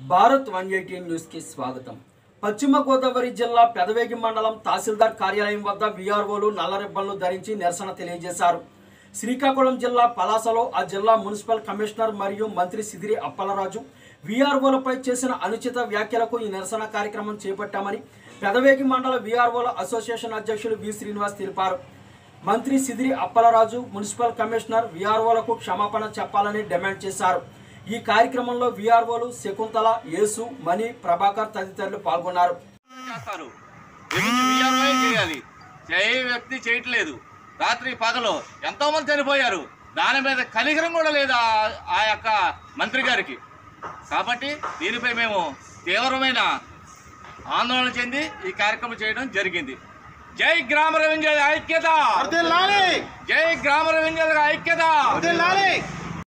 Bharat one eighty న్యూస్కి స్వాగతం పశ్చిమ గోదావరి జిల్లా పెదవేగి మండలం తహసీల్దార్ కార్యాలయం వద్ద వీఆర్ఓలు నల్ల రిబ్బన్లు ధరించి నిరసన తెలియజేశారు శ్రీకాకుళం జిల్లా పలాసలో ఆ జిల్లా మున్సిపల్ కమిషనర్ మరియు మంత్రి సిదిరి అప్పలరాజు వీఆర్ఓలపై చేసిన అనుచిత వ్యాఖ్యలకు ఈ నిరసన కార్యక్రమం చేపట్టామని పెదవేగి మండల వీఆర్ఓల అసోసియేషన్ అధ్యక్షులు వి శ్రీనివాస్ తెలిపారు మంత్రి సిదిరి అప్పలరాజు మున్సిపల్ కమిషనర్ వీఆర్ఓలకు క్షమాపణ చెప్పాలని డిమాండ్ చేశారు ఈ కార్యక్రమంలో వీఆర్ఓలు శకుంతల యేసు మణి ప్రభాకర్ తదితరులు పాల్గొన్నారు చేస్తారు రెవెన్యూ విఆర్ఓ చేయాలి చేయ వ్యక్తి చేయట్లేదు రాత్రి పగలు ఎంతో మంది చనిపోయారు దాని మీద కనికరం కూడా లేదు ఆ- ఆ యొక్క మంత్రి గారికి కాబట్టి దీనిపై మేము తీవ్రమైన ఆందోళన చెంది ఈ కార్యక్రమం చేయడం జరిగింది జై గ్రామ రెవెన్యూ ఐక్యత వర్ధిల్లాలి జై గ్రామ రెవెన్యూ ఐక్యత వర్ధిల్లాలి